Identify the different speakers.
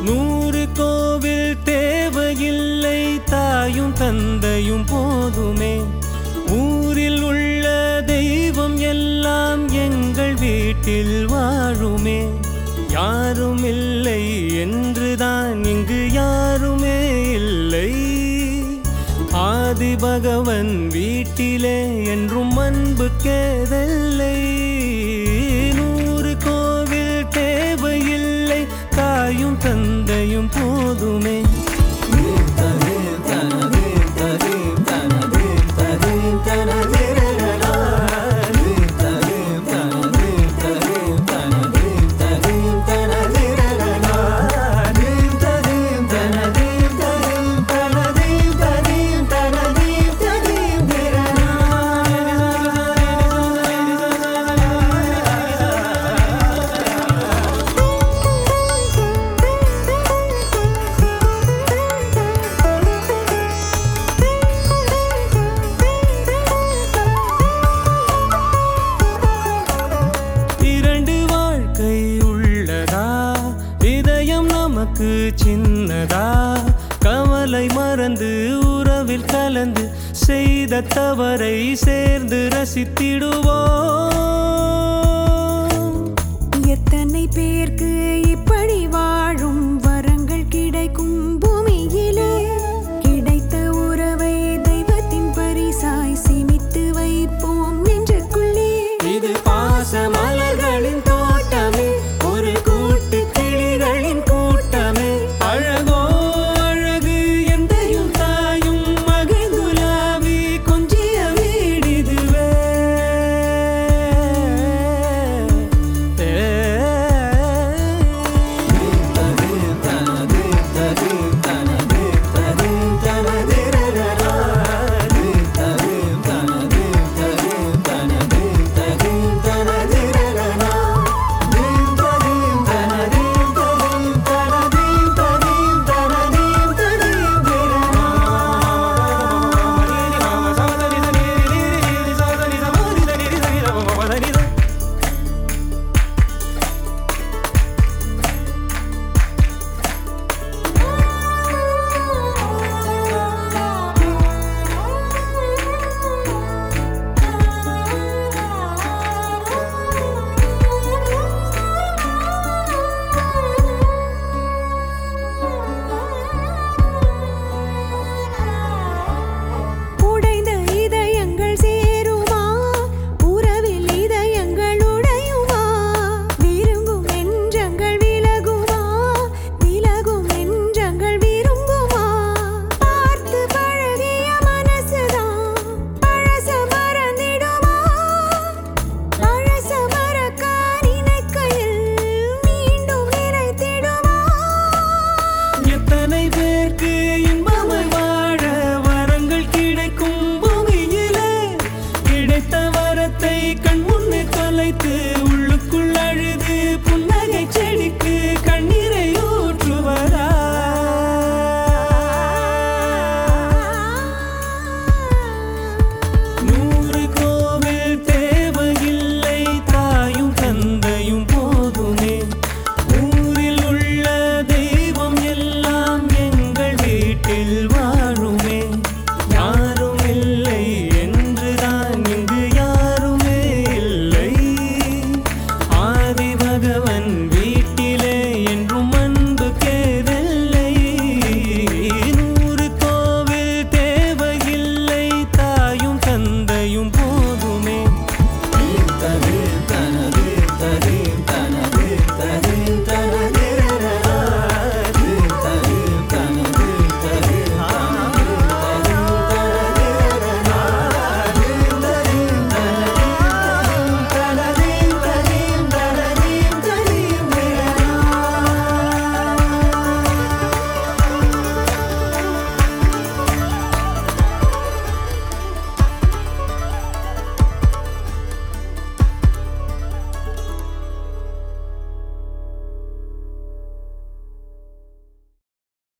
Speaker 1: நூறு கோவில் தேவையில்லை தாயும் தந்தையும் போதுமே ஊரில் உள்ள தெய்வம் எல்லாம் எங்கள் வீட்டில் வாழுமே யாரும் இல்லை என்றுதான் இங்கு யாருமே இல்லை ஆதி பகவன் வீட்டிலே என்றும் அன்பு கேதல்லை நூறு கோவில் தேவையில்லை தாயும் தந்தையும் போதுமே இரண்டு வாழ்க்கை உள்ளதா இதயம் நமக்கு சின்னதா கவலை மறந்து உறவில் கலந்து செய்த தவறை சேர்ந்து ரசித்திடுவோம்
Speaker 2: எத்தனை பேர்க்கு இப்படி வாழும் வரங்கள் கிடைக்கும் பூமியிலே கிடைத்த உறவை தெய்வத்தின் பரிசாய் சேமித்து வைப்போம் நெஞ்சுக்குள்ளே
Speaker 1: இது பாச மலர்களின் தோட்டமே ஒரு கூட்டு கிளிகளின் கூட்டமே அழகோ அழகு எந்தையும் தாயும் மகிழ்ந்துலாவி கொஞ்சிய வீடிதுவே
Speaker 2: உடைந்த இதயங்கள் சேருமா உறவில் இதயங்கள் உடையுமா விரும்பும் நெஞ்சங்கள் விலகுமா விலகும் நெஞ்சங்கள் விரும்புமா பார்த்து பழகிய மனசுதான் பழச மறந்திடுமா பழச மறக்க நினைக்கையில் மீண்டும் நினைத்திடுமா
Speaker 1: எத்தனை பேருக்கு இன்பமாய் வாழ வரங்கள் கிடைக்கும் பூமியிலே கிடைத்த வரத்தை கண் முன்னே தொலைத்து